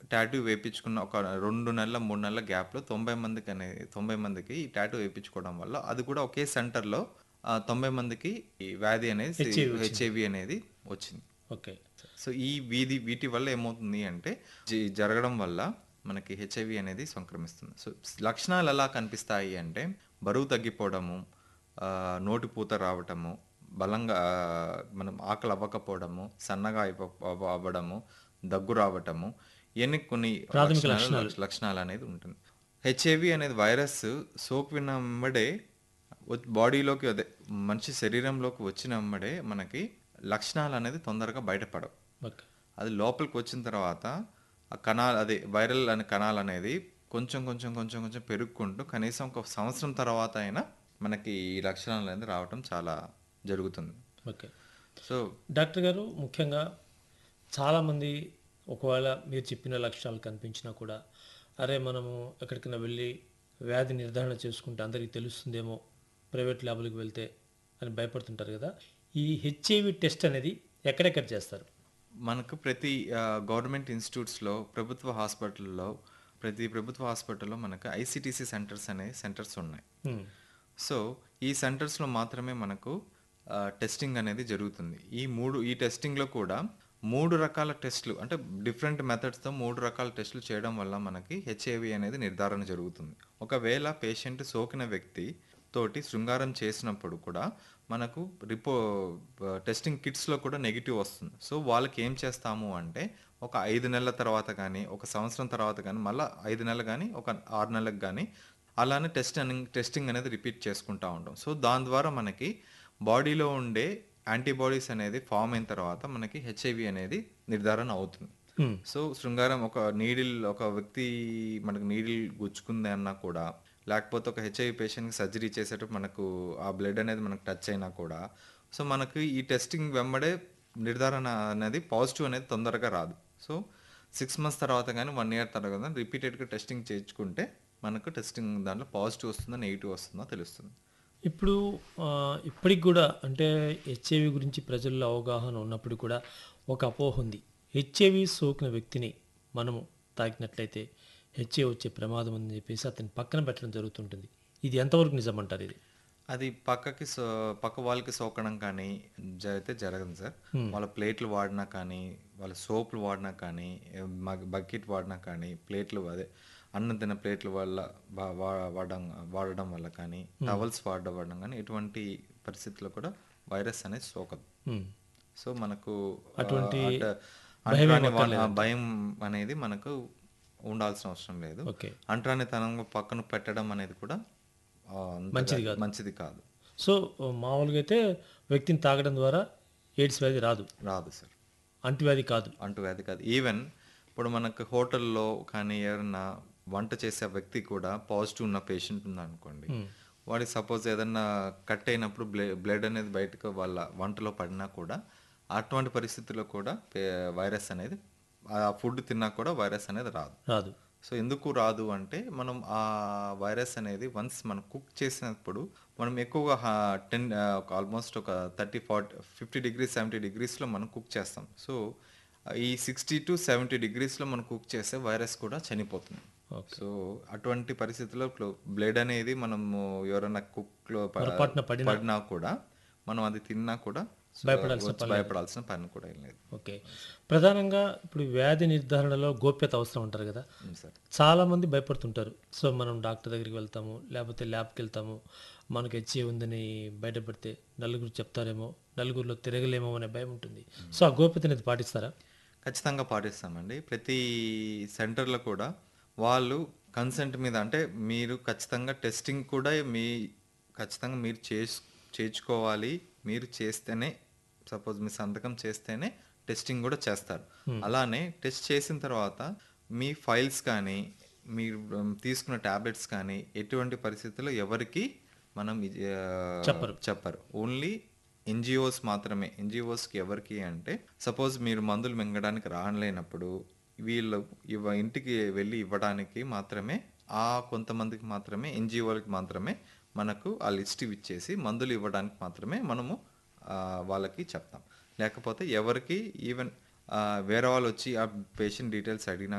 Tattoo వేయించుకున్న ఒక రెండు నెలల మూడు నెలల గ్యాప్లో తొంభై మందికి అనేది తొంభై మందికి ఈ టాటూ వేయించుకోవడం వల్ల అది కూడా ఒకే సెంటర్లో తొంభై మందికి ఈ వ్యాధి అనేది హెచ్ఐవి అనేది వచ్చింది ఓకే సో ఈ వీధి వీటి వల్ల ఏమవుతుంది అంటే జి- జరగడం వల్ల మనకి హెచ్ఐవి అనేది సంక్రమిస్తుంది సో లక్షణాలు ఎలా కనిపిస్తాయి అంటే బరువు తగ్గిపోవడము ఆ, నోటి పూత రావటము బలంగా ఆ, మనం ఆకలి అవ్వకపోవడము సన్నగా అయిపో- అవ్వ- అవ్వడము దగ్గు రావటము ఇవన్నీ కొన్ని లక్షణాలు లక్షణాలు అనేది ఉంటుంది హెచ్ఐవి అనేది వైరస్ సోకిన వెంబడే వ- బాడీలోకి అదే మనిషి శరీరంలోకి వచ్చిన వెంబడే మనకి లక్షణాలు అనేది తొందరగా బయటపడవు ఓకే అది లోపలికి వచ్చిన తర్వాత ఆ కణాలు అదే వైరల్ అనే కణాలు అనేది కొంచెం కొంచెం కొంచెం కొంచెం పెరుగుకుంటూ కనీసం ఒక సంవత్సరం తర్వాత అయినా మనకి ఈ లక్షణాలు అనేది రావటం చాలా జరుగుతుంది ఓకే సో డాక్టర్ గారు ముఖ్యంగా చాలామంది ఒకవేళ మీరు చెప్పిన లక్షణాలు కనిపించినా కూడా అరే మనము ఎక్కడికైనా వెళ్ళి వ్యాధి నిర్ధారణ చేసుకుంటే అందరికీ తెలుస్తుందేమో ప్రైవేట్ ల్యాబ్లకు వెళ్తే అని భయపడుతుంటారు కదా ఈ హెచ్ఐవి టెస్ట్ అనేది ఎక్కడెక్కడ చేస్తారు మనకు ప్రతి గవర్నమెంట్ ఇన్స్టిట్యూట్స్లో ప్రభుత్వ హాస్పిటల్లో ప్రతి ప్రభుత్వ హాస్పిటల్లో మనకు ఐసిటిసి సెంటర్స్ అనే సెంటర్స్ ఉన్నాయి హ్మ్. సో ఈ సెంటర్స్లో మాత్రమే మనకు ఆ, టెస్టింగ్ అనేది జరుగుతుంది ఈ మూడు ఈ టెస్టింగ్లో కూడా మూడు రకాల టెస్టులు అంటే డిఫరెంట్ మెథడ్స్తో మూడు రకాల టెస్టులు చేయడం వల్ల మనకి హెచ్ఐవి అనేది నిర్ధారణ జరుగుతుంది ఒకవేళ పేషెంట్ సోకిన వ్యక్తి తోటి శృంగారం చేసినప్పుడు కూడా మనకు రిపో టెస్టింగ్ కిట్స్లో కూడా నెగిటివ్ వస్తుంది సో వాళ్ళకి ఏం చేస్తాము అంటే ఒక ఐదు నెలల తర్వాత కానీ ఒక సంవత్సరం తర్వాత కానీ మళ్ళీ ఐదు నెలలు కానీ ఒక ఆరు నెలలకు కానీ అలానే టెస్ట్ టెస్టింగ్ అనేది రిపీట్ చేసుకుంటూ ఉంటాం సో దాని ద్వారా మనకి బాడీలో ఉండే యాంటీబాడీస్ అనేది ఫామ్ అయిన తర్వాత మనకి హెచ్ఐవి అనేది నిర్ధారణ అవుతుంది హ్మ్. సో శృంగారం ఒక నీడిల్ ఒక వ్యక్తి మనకు నీడిల్ గుచ్చుకుంది అన్నా కూడా లేకపోతే ఒక హెచ్ఐవి పేషెంట్కి సర్జరీ చేసేటప్పుడు మనకు ఆ బ్లడ్ అనేది మనకు టచ్ అయినా కూడా సో మనకు ఈ టెస్టింగ్ వెంబడే నిర్ధారణ అనేది పాజిటివ్ అనేది తొందరగా రాదు సో సిక్స్ మంత్స్ తర్వాత కానీ వన్ ఇయర్ తర్వాత రిపీటెడ్గా టెస్టింగ్ చేయించుకుంటే మనకు టెస్టింగ్ దాంట్లో పాజిటివ్ వస్తుందో నెగిటివ్ వస్తుందో తెలుస్తుంది ఇప్పుడు ఆ, ఇప్పటికి కూడా అంటే హెచ్ఐవి గురించి ప్రజల్లో అవగాహన ఉన్నప్పుడు కూడా ఒక అపోహ ఉంది హెచ్ఐవి సోకిన వ్యక్తిని మనము తాకినట్లయితే హెచ్ఐవి వచ్చే ప్రమాదం ఉందని చెప్పేసి అతని పక్కన పెట్టడం జరుగుతుంటుంది ఇది ఎంతవరకు నిజమంటారు ఇది అది పక్కకి సో పక్క వాళ్ళకి సోకడం కానీ జరిగితే జరగదు సార్ వాళ్ళ ప్లేట్లు వాడినా కానీ వాళ్ళ సోపులు వాడినా కానీ బకెట్ వాడినా కానీ ప్లేట్లు అదే అన్నం తిన్న ప్లేట్లు వల్ల వా- వా- వాడడం వాడడం వల్ల కానీ టవల్స్ వాడడం వాడడం కానీ ఎటువంటి పరిస్థితుల్లో కూడా వైరస్ అనేది సోకదు హ్మ్. సో మనకు అటువంటి ఆ, అట- అంటరాని వా- ఆ భయం అనేది మనకు ఉండాల్సిన అవసరం లేదు ఓకే అంటరానితనం పక్కన పెట్టడం అనేది కూడా ఆ, అంతగా మంచిది కాదు. మంచిది కాదు సో మామూలుగా అయితే వ్యక్తిని తాగడం ద్వారా ఎయిడ్స్ వ్యాధి రాదు రాదు సార్ అంటువ్యాధి కాదు అంటువ్యాధి కాదు ఈవెన్ ఇప్పుడు మనకు హోటల్లో కానీ ఎవరన్నా వంట చేసే వ్యక్తి కూడా పాజిటివ్ ఉన్న పేషెంట్ ఉందనుకోండి వాడికి సపోజ్ ఏదన్నా కట్ అయినప్పుడు బ్లే బ్లడ్ అనేది బయటకు వాళ్ళ వంటలో పడినా కూడా అటువంటి పరిస్థితుల్లో కూడా పే- వైరస్ అనేది ఆ ఫుడ్ తిన్నా కూడా వైరస్ అనేది రాదు రాదు సో ఎందుకు రాదు అంటే మనం ఆ వైరస్ అనేది వన్స్ మనం కుక్ చేసినప్పుడు మనం ఎక్కువగా టెన్ ఆల్మోస్ట్ ఒక thirty forty fifty degrees seventy డిగ్రీస్లో మనం కుక్ చేస్తాం సో ఈ సిక్స్టీ టు సెవెంటీ డిగ్రీస్లో మనం కుక్ చేస్తే వైరస్ కూడా చనిపోతుంది సో అటువంటి పరిస్థితుల్లో బ్లడ్ అనేది మనము ఎవరైనా కుక్లో పొరపాటున పడినా- పడినా కూడా మనం అది తిన్నా కూడా so భయపడాల్సిన వచ్చి భయపడాల్సిన పని కూడా ఏం లేదు ఓకే ప్రధానంగా ఇప్పుడు వ్యాధి నిర్ధారణలో గోప్యత అవసరం అంటారు కదా ఉం సార్ చాలా మంది భయపడుతుంటారు సో మనం డాక్టర్ దగ్గరికి వెళ్తాము లేకపోతే ల్యాబ్కి వెళ్తాము మనకు హెచ్ఏ ఉందని బయటపడితే నలుగురు చెప్తారేమో నలుగురిలో తిరగలేమో అనే భయం ఉంటుంది సో ఆ గోప్యత అనేది పాటిస్తారా ఖచ్చితంగా పాటిస్తామండి ప్రతి సెంటర్లో కూడా వాళ్ళు కన్సెంట్ మీద అంటే మీరు ఖచ్చితంగా టెస్టింగ్ కూడా మీ ఖచ్చితంగా మీరు చేసు చేయించుకోవాలి మీరు చేస్తేనే సపోజ్ మీ సంతకం చేస్తేనే టెస్టింగ్ కూడా చేస్తారు అలానే టెస్ట్ చేసిన తర్వాత మీ ఫైల్స్ కానీ మీరు ఉమ్, తీసుకున్న టాబ్లెట్స్ కానీ ఎటువంటి పరిస్థితుల్లో ఎవరికి మనం ఇది, ఆ, చెప్పరు. చెప్పరు ఓన్లీ ఎన్జిఓస్ మాత్రమే ఎన్జిఓస్కి ఎవరికి అంటే సపోజ్ మీరు మందులు మింగడానికి రాలేనప్పుడు వీళ్ళు ఇవ ఇంటికి వెళ్ళి ఇవ్వడానికి మాత్రమే ఆ కొంతమందికి మాత్రమే ఎన్జిఓలకి మాత్రమే మనకు ఆ లిస్ట్ ఇచ్చేసి మందులు ఇవ్వడానికి మాత్రమే మనము ఆ, వాళ్ళకి చెప్తాం లేకపోతే ఎవరికి ఈవెన్ వేరే వాళ్ళు వచ్చి ఆ పేషెంట్ డీటెయిల్స్ అడిగినా